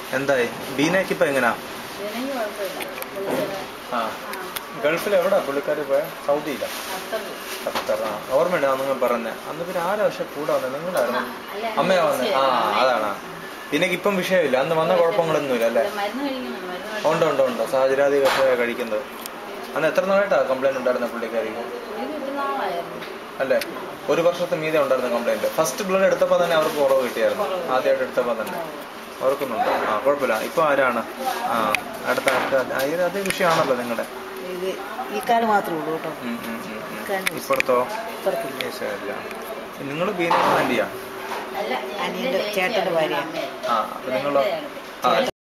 എന്തായി ബീനയ്ക്ക് ഇപ്പൊ എങ്ങനാ ഇതിനെങ്കിൽ കുഴപ്പമില്ല പുള്ളിക്കാരൻ ആ ഗൾഫിൽ എവിടാ പുള്ളിക്കാരി പോയ സൗദിയില അത്തറിൽ ഖത്തർ ആ ഓർമ്മയുണ്ട് നിങ്ങൾ പറഞ്ഞ അന്ന് പിന്നെ ആരാ പക്ഷെ കൂടെ വന്നത് നിങ്ങളായിരുന്നു അല്ല, അമ്മയാ വന്നത് ആ അതാണ് ബീനയ്ക്ക് ഇപ്പം വിഷയമില്ല അന്ന് വന്ന കുഴപ്പങ്ങളൊന്നുമില്ല അല്ലേ മരുന്ന് കഴിക്കണം മരുന്ന് ഉണ്ട് ഉണ്ട് ഉണ്ട് സാഹചര്യാദി കഷായ കഴിക്കുന്നത് അന്ന് എത്ര നാളായിട്ടാ കംപ്ലൈന്റ് ഉണ്ടായിരുന്ന പുള്ളിക്കാരിക്ക് ഇത് കിട്ടുന്നാളായിരുന്നു അല്ലേ ഒരു വർഷത്തെ മീതെ ഉണ്ടായിരുന്ന കംപ്ലൈന്റ് ഫസ്റ്റ് ബ്ലഡ് എടുത്തപ്പോൾ തന്നെ അവർക്ക് കുറവ് കിട്ടിയായിരുന്നു ആദ്യമായിട്ട് എടുത്തപ്പോൾ തന്നെ ഓർക്കുന്നുണ്ട് ആ കുഴപ്പമില്ല ഇപ്പൊ ആരാണ് ആ അടുത്ത അടുത്ത ആ, ഇത് അതേ വിഷയമാണല്ലോ നിങ്ങളുടെ ഇത് ഈ കാല് മാത്രമേ ഉള്ളൂ കേട്ടോ ഉം, ഉം, ഉം, ഉം. ഇപ്പുറത്തോ ഇപ്പുറത്തില്ല നിങ്ങൾ ബീന ആന്റിയാ അല്ല അനിയന്റെ ചേട്ടന്റെ ഭാര്യ ആ അപ്പൊ നിങ്ങളോ ആ